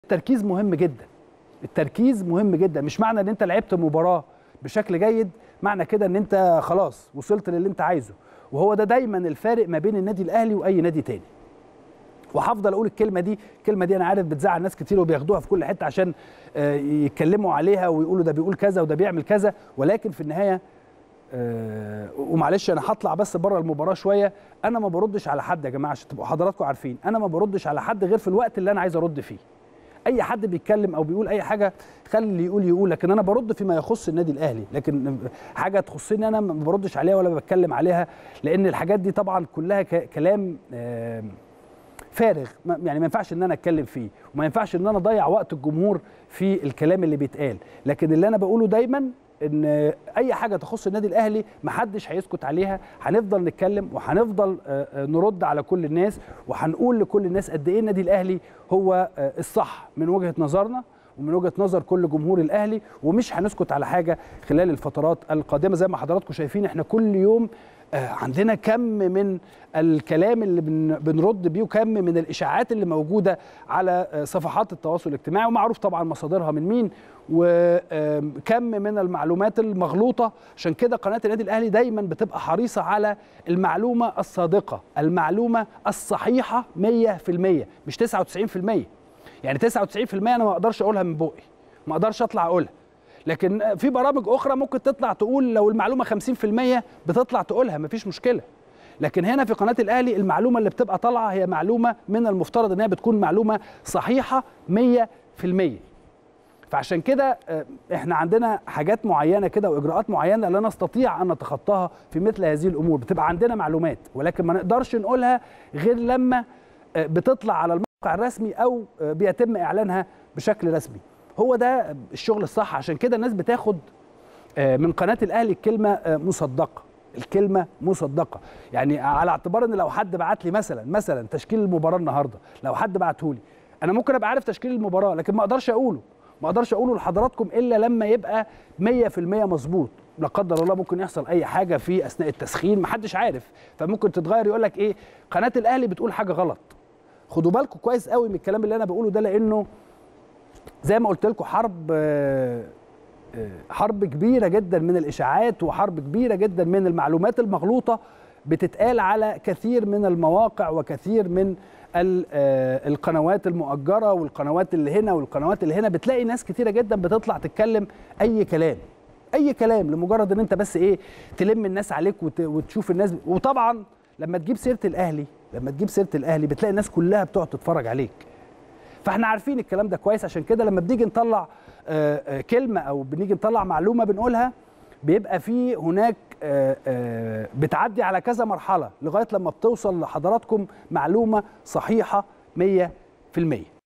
التركيز مهم جدا التركيز مهم جدا مش معنى ان انت لعبت مباراه بشكل جيد معنى كده ان انت خلاص وصلت للي انت عايزه وهو ده دايما الفارق ما بين النادي الاهلي واي نادي تاني وهفضل اقول الكلمه دي الكلمه دي انا عارف بتزعل ناس كتير وبياخدوها في كل حته عشان آه، يتكلموا عليها ويقولوا ده بيقول كذا وده بيعمل كذا ولكن في النهايه آه، ومعلش انا هطلع بس بره المباراه شويه انا ما بردش على حد يا جماعه عشان تبقوا حضراتكم عارفين انا ما بردش على حد غير في الوقت اللي انا عايز ارد فيه اي حد بيتكلم او بيقول اي حاجه خلي اللي يقول يقول لكن انا برد فيما يخص النادي الاهلي لكن حاجه تخصني انا ما بردش عليها ولا بتكلم عليها لان الحاجات دي طبعا كلها ك- كلام آه، فارغ ما- يعني ما ينفعش ان انا اتكلم فيه وما ينفعش ان انا اضيع وقت الجمهور في الكلام اللي بيتقال لكن اللي انا بقوله دايما ان اي حاجه تخص النادي الاهلي محدش هيسكت عليها هنفضل نتكلم وهنفضل آه، آه، نرد على كل الناس وهنقول لكل الناس قد ايه النادي الاهلي هو آه، الصح من وجهه نظرنا ومن وجهه نظر كل جمهور الاهلي ومش هنسكت على حاجه خلال الفترات القادمه زي ما حضراتكم شايفين احنا كل يوم آه، عندنا كم من الكلام اللي بن- بنرد بيه وكم من الاشاعات اللي موجوده على آه، صفحات التواصل الاجتماعي ومعروف طبعا مصادرها من مين وكم من المعلومات المغلوطه عشان كده قناه النادي الاهلي دايما بتبقى حريصه على المعلومه الصادقه المعلومه الصحيحه 100% مش 99% يعني 99% انا ما اقدرش اقولها من بقي ما اقدرش اطلع اقولها لكن في برامج اخرى ممكن تطلع تقول لو المعلومه 50% بتطلع تقولها مفيش مشكله لكن هنا في قناه الاهلي المعلومه اللي بتبقى طالعه هي معلومه من المفترض ان هي بتكون معلومه صحيحه 100% فعشان كده آه، احنا عندنا حاجات معينه كده واجراءات معينه لا نستطيع ان نتخطاها في مثل هذه الامور بتبقى عندنا معلومات ولكن ما نقدرش نقولها غير لما آه، بتطلع على الموقع الرسمي او آه، بيتم اعلانها بشكل رسمي هو ده الشغل الصح عشان كده الناس بتاخد آه، من قناه الاهلي الكلمه آه، مصدقه الكلمه مصدقه يعني على اعتبار ان لو حد بعت لي مثلا مثلا تشكيل المباراه النهارده لو حد بعته لي انا ممكن ابقى عارف تشكيل المباراه لكن ما اقدرش اقوله ما اقدرش اقوله لحضراتكم الا لما يبقى 100% مظبوط لا قدر الله ممكن يحصل اي حاجه في اثناء التسخين ما حدش عارف فممكن تتغير يقول لك ايه قناه الاهلي بتقول حاجه غلط خدوا بالكم كويس قوي من الكلام اللي انا بقوله ده لانه زي ما قلت لكم حرب آه، آه، حرب كبيره جدا من الاشاعات وحرب كبيره جدا من المعلومات المغلوطه بتتقال على كثير من المواقع وكثير من ال- آه، القنوات المؤجره والقنوات اللي هنا والقنوات اللي هنا بتلاقي ناس كثيره جدا بتطلع تتكلم اي كلام اي كلام لمجرد ان انت بس ايه تلم الناس عليك وت- وتشوف الناس وطبعا لما تجيب سيره الاهلي لما تجيب سيره الاهلي بتلاقي الناس كلها بتقعد تتفرج عليك فاحنا عارفين الكلام ده كويس عشان كده لما بنيجي نطلع آه، آه، كلمه او بنيجي نطلع معلومه بنقولها بيبقى في هناك آه، آه، بتعدي على كذا مرحله لغايه لما بتوصل لحضراتكم معلومه صحيحه 100%